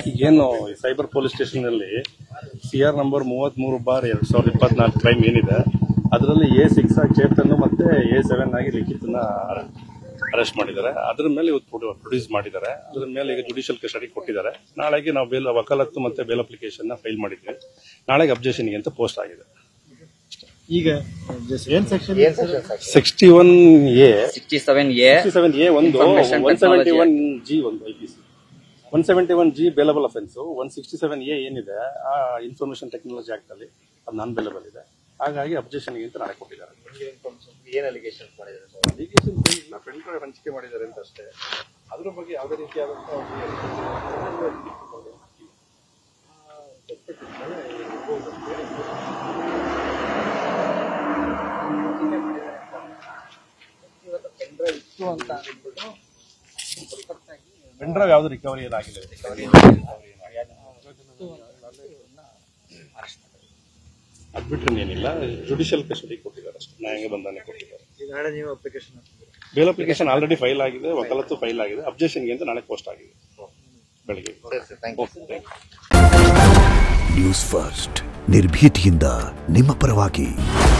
ಈಗೇನು cyber police station ಅಲ್ಲಿ C R number ಮೂವತ್ತ್ ಮೂರು ಬಾರ್ ಎರಡ್ ಸಾವಿರದ ಇಪ್ಪತ್ನಾಲ್ಕು ಕ್ರೈಮ್ ಏನಿದೆ ಅದರಲ್ಲಿ ಎ ಸಿಕ್ಸ್ ಆಗಿ ಚೇತನ್ ಮತ್ತೆ ಎ ಸೆವೆನ್ ಆಗಿ ಲಿಖಿತ್ನ ಅರೆಸ್ಟ್ ಮಾಡಿದ್ದಾರೆ ಅದ್ರ ಮೇಲೆ ಇವತ್ತು ಪ್ರೊಡ್ಯೂಸ್ ಮಾಡಿದ್ದಾರೆ ಅದ್ರ ಮೇಲೆ ಈಗ ಜುಡಿಷಿಯಲ್ ಕಸ್ಟಡಿ ಕೊಟ್ಟಿದ್ದಾರೆ ನಾಳೆಗೆ ನಾವು ಬೇಲ್ ವಕಾಲತ್ತು ಮತ್ತೆ ಬೇಲ್ ಅಪ್ಲಿಕೇಶನ್ ಫೈಲ್ ಮಾಡಿದ್ವಿ ನಾಳೆಗೆ ಅಬ್ಜೆಕ್ಷನ್ಗೆ ಅಂತ ಪೋಸ್ಟ್ ಆಗಿದೆ ಈಗ ಏನ್ section sixty one A sixty seven A sixty seven A ಒಂದು Information one seventy Technology one G ಒಂದು I P C one seventy one G bailable offence one sixty seven A ಏನಿದೆ ಆ ಇನ್ಫಾರ್ಮೇಶನ್ ಟೆಕ್ನಾಲಜಿ ಆಕ್ಟ್ ಅಲ್ಲಿ ಅದು non bailable ಇದೆ ಹಾಗಾಗಿ objection ಅಂತ ನಾಳೆ ಕೊಟ್ಟಿದ್ದಾರೆ ಏನ್ ಅಲಿಗೇಷನ್ ಮಾಡಿದ್ದಾರೆ ಅಲಿಗೇಷನ್ ಇಲ್ಲ ಪೆನ್ ಡ್ರೈವ್ ಹಂಚಿಕೆ ಮಾಡಿದ್ದಾರೆ ಅಂತ ಅಷ್ಟೇ ಅದ್ರ ಬಗ್ಗೆ ಯಾವುದೇ ರೀತಿಯಾದಂತಹ ಇತ್ತು ಅಂತ ಅಂದ್ಬಿಟ್ಟು ಪೆನ್ ಡ್ರೈವ್ ಯಾವ್ದು ರಿಕವರಿ ಏನಾಗಿಲ್ಲ ಅದ್ ಬಿಟ್ರೆ ಏನಿಲ್ಲ ಜುಡಿಷಿಯಲ್ ಕಸ್ಟಡಿ ಕೊಟ್ಟಿದ್ದಾರೆ ಅಷ್ಟೇ ನ್ಯಾಯಾಂಗ ಬಂಧನೆ ಕೊಟ್ಟಿದ್ದಾರೆ ಈಗ ನಾಳೆ ನೀವು application bail application already file ಆಗಿದೆ ವಕಾಲತ್ತು ಫೈಲ್ ಆಗಿದೆ ಅಬ್ಜೆಕ್ಷನ್ಗೆ ಅಂತ ನಾಳೆ ಪೋಸ್ಟ್ ಆಗಿದೆ ಬೆಳಿಗ್ಗೆ okay thank you news first ನಿರ್ಭೀತಿಯಿಂದ ನಿಮ್ಮ ಪರವಾಗಿ